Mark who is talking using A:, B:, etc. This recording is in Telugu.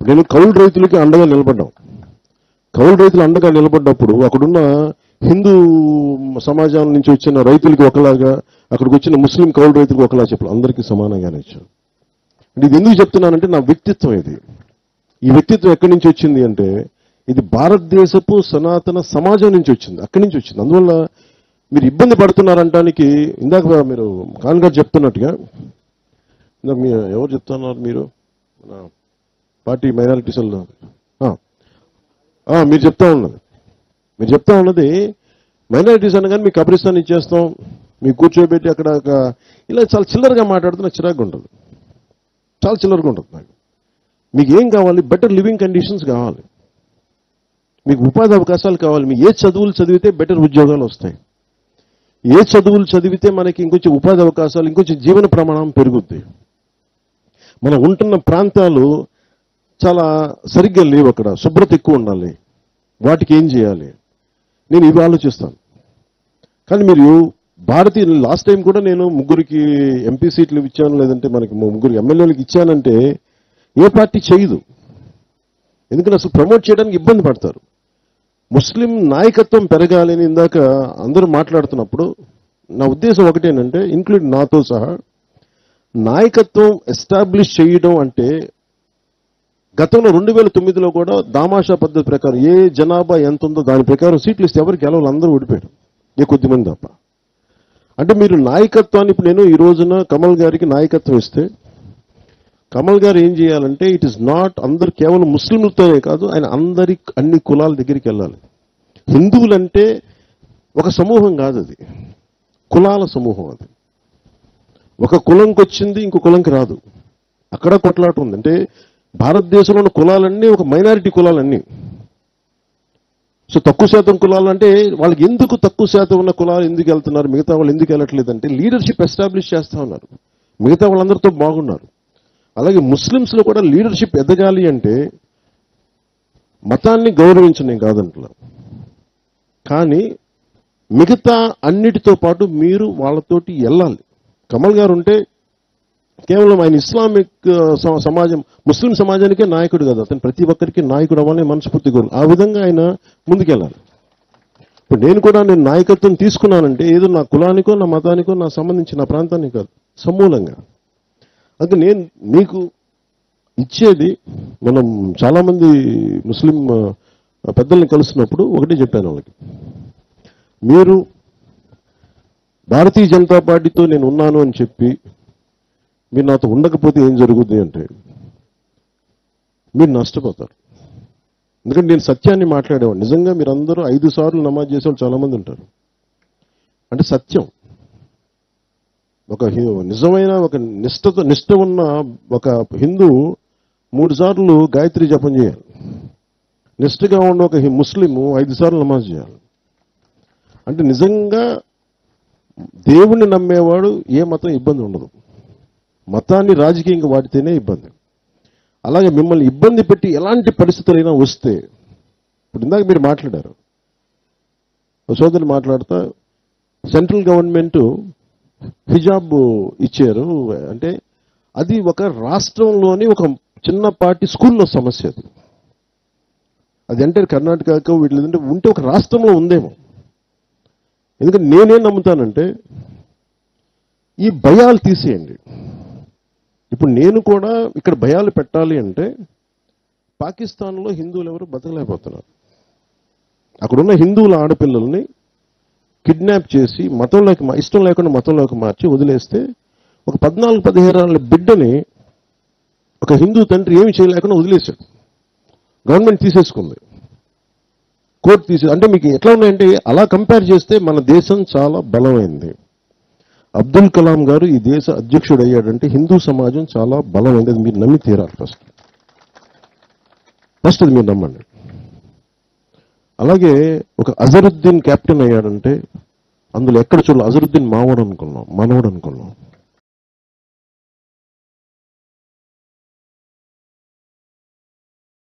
A: నేను కౌలు రైతులకి అండగా నిలబడ్డాం కౌలు రైతులు అండగా నిలబడ్డప్పుడు అక్కడున్న హిందూ సమాజం నుంచి వచ్చిన రైతులకి ఒకలాగా అక్కడికి వచ్చిన ముస్లిం కౌలు రైతులకు ఒకలా చెప్పాలి అందరికీ సమానంగానే ఇచ్చాను అంటే ఇది ఎందుకు చెప్తున్నానంటే నా వ్యక్తిత్వం ఇది ఈ వ్యక్తిత్వం ఎక్కడి నుంచి వచ్చింది అంటే ఇది భారతదేశపు సనాతన సమాజం నుంచి వచ్చింది అక్కడి నుంచి వచ్చింది అందువల్ల మీరు ఇబ్బంది పడుతున్నారంటానికి ఇందాక మీరు ఖాన్ గారు చెప్తున్నట్టుగా ఇందాక మీ ఎవరు చెప్తున్నారు మీరు మన పార్టీ మైనారిటీస్ మీరు చెప్తా ఉన్నది మీరు చెప్తా ఉన్నది మైనారిటీస్ అనగానే మీకు కబ్రిస్తాన్ ఇచ్చేస్తాం మీకు కూర్చోబెట్టి అక్కడ ఒక ఇలా చాలా చిల్లరగా మాట్లాడుతూ నాకు చిరాకుగా ఉంటుంది చాలా చిల్లరగా ఉంటుంది నాకు మీకు ఏం కావాలి బెటర్ లివింగ్ కండిషన్స్ కావాలి మీకు ఉపాధి అవకాశాలు కావాలి మీకు ఏ చదువులు చదివితే బెటర్ ఉద్యోగాలు వస్తాయి ఏ చదువులు చదివితే మనకి ఇంకొంచెం ఉపాధి అవకాశాలు ఇంకొంచెం జీవన ప్రమాణం పెరుగుద్ది మనం ఉంటున్న ప్రాంతాలు చాలా సరిగ్గా లేవు అక్కడ శుభ్రత ఎక్కువ ఉండాలి వాటికి ఏం చేయాలి నేను ఇవి ఆలోచిస్తాను కానీ మీరు భారతీయ లాస్ట్ టైం కూడా నేను ముగ్గురికి ఎంపీ సీట్లు ఇచ్చాను లేదంటే మనకి ముగ్గురికి ఎమ్మెల్యేలకు ఇచ్చానంటే ఏ పార్టీ చేయదు ఎందుకంటే అసలు ప్రమోట్ చేయడానికి ఇబ్బంది పడతారు ముస్లిం నాయకత్వం పెరగాలి అని ఇందాక అందరూ మాట్లాడుతున్నప్పుడు నా ఉద్దేశం ఒకటేనంటే ఇంక్లూడ్ నాతో సహా నాయకత్వం ఎస్టాబ్లిష్ చేయడం అంటే గతంలో రెండు వేల తొమ్మిదిలో కూడా దామాషా పద్ధతి ప్రకారం ఏ జనాభా ఎంత ఉందో దాని ప్రకారం సీట్లు ఇస్తే ఎవరికి గెలవాలి అందరూ ఓడిపోయారు ఏ కొద్ది మంది తప్ప అంటే మీరు నాయకత్వాన్ని ఇప్పుడు నేను ఈ రోజున కమల్ గారికి నాయకత్వం ఇస్తే కమల్ గారు ఏం చేయాలంటే ఇట్ ఇస్ నాట్ అందరు కేవలం ముస్లింలతోనే కాదు ఆయన అందరి అన్ని కులాల దగ్గరికి వెళ్ళాలి హిందువులంటే ఒక సమూహం కాదు అది కులాల సమూహం అది ఒక కులంకి వచ్చింది ఇంకో కులంకి రాదు అక్కడ కొట్లాట ఉంది అంటే భారతదేశంలో ఉన్న కులాలన్నీ ఒక మైనారిటీ కులాలన్నీ సో తక్కువ శాతం కులాలు అంటే వాళ్ళకి ఎందుకు తక్కువ శాతం ఉన్న కులాలు ఎందుకు వెళ్తున్నారు మిగతా వాళ్ళు ఎందుకు వెళ్ళట్లేదు అంటే లీడర్షిప్ ఎస్టాబ్లిష్ చేస్తా ఉన్నారు మిగతా వాళ్ళందరితో బాగున్నారు అలాగే ముస్లిమ్స్ లో కూడా లీడర్షిప్ ఎదగాలి అంటే మతాన్ని గౌరవించడం కాదంటలా కానీ మిగతా అన్నిటితో పాటు మీరు వాళ్ళతోటి వెళ్ళాలి కమల్ గారు ఉంటే కేవలం ఆయన ఇస్లామిక్ ఆ, స- సమాజం ముస్లిం సమాజానికే నాయకుడు కదా అతను ప్రతి ఒక్కరికి నాయకుడు అవ్వాలని మనస్ఫూర్తి కోరు ఆ విధంగా ఆయన ముందుకెళ్ళాలి ఇప్పుడు నేను కూడా నేను నాయకత్వం తీసుకున్నానంటే ఏదో నా కులానికో నా మతానికో నా సంబంధించి నా ప్రాంతానికి కాదు సమూలంగా అందుకే నేను మీకు ఇచ్చేది మనం చాలా మంది ముస్లిం ఆ, పెద్దల్ని కలిసినప్పుడు ఒకటే చెప్పాను వాళ్ళకి మీరు భారతీయ జనతా పార్టీతో నేను ఉన్నాను అని చెప్పి మీరు నాతో ఉండకపోతే ఏం జరుగుద్ది అంటే మీరు నష్టపోతారు ఎందుకంటే నేను సత్యాన్ని మాట్లాడేవాడు నిజంగా మీరు అందరూ ఐదు సార్లు నమాజ్ చేసేవాళ్ళు చాలా మంది ఉంటారు అంటే సత్యం ఒక హి- నిజమైన ఒక నిష్ఠతో నిష్ఠ ఉన్న ఒక హిందూ మూడు సార్లు గాయత్రి జపం చేయాలి నిష్ఠగా ఉన్న ఒక హి- ముస్లిము ఐదు సార్లు నమాజ్ చేయాలి అంటే నిజంగా దేవుణ్ణి నమ్మేవాడు ఏ మతం ఇబ్బంది ఉండదు మతాన్ని రాజకీయంగా వాడితేనే ఇబ్బంది అలాగే మిమ్మల్ని ఇబ్బంది పెట్టి ఎలాంటి పరిస్థితులైనా వస్తే ఇప్పుడు ఇందాక మీరు మాట్లాడారు ఓ సోదరులు మాట్లాడుతా సెంట్రల్ గవర్నమెంట్ హిజాబ్ ఇచ్చారు అంటే అది ఒక రాష్ట్రంలోని ఒక చిన్నపాటి స్కూల్లో సమస్య అది అది అంటే కర్ణాటకకు వీటి లేదంటే ఉంటే ఒక రాష్ట్రంలో ఉందేమో ఎందుకంటే నేనేం నమ్ముతానంటే ఈ భయాలు తీసేయండి ఇప్పుడు నేను కూడా ఇక్కడ భయాలు పెట్టాలి అంటే పాకిస్తాన్లో హిందువులు ఎవరు బతకలేకపోతున్నారు అక్కడున్న హిందువుల ఆడపిల్లల్ని కిడ్నాప్ చేసి మతంలోకి మా- ఇష్టం లేకుండా మతంలోకి మార్చి వదిలేస్తే ఒక పద్నాలుగు పదిహేను ఏళ్ళ బిడ్డని ఒక హిందూ తండ్రి ఏమి చేయలేకుండా వదిలేశాడు గవర్నమెంట్ తీసేసుకుంది కోర్టు తీసే అంటే మీకు ఎట్లా ఉన్నాయంటే అలా కంపేర్ చేస్తే మన దేశం చాలా బలమైంది అబ్దుల్ కలాం గారు ఈ దేశ అధ్యక్షుడు అయ్యాడంటే హిందూ సమాజం చాలా బలమైంది అది మీరు నమ్మి తీరాలి ఫస్ట్ ఫస్ట్ అది మీరు నమ్మండి అలాగే ఒక అజరుద్దీన్ కెప్టెన్ అయ్యాడంటే అందులో ఎక్కడ చూడాలి అజరుద్దీన్ మావాడు అనుకున్నాం మనవడు అనుకున్నాం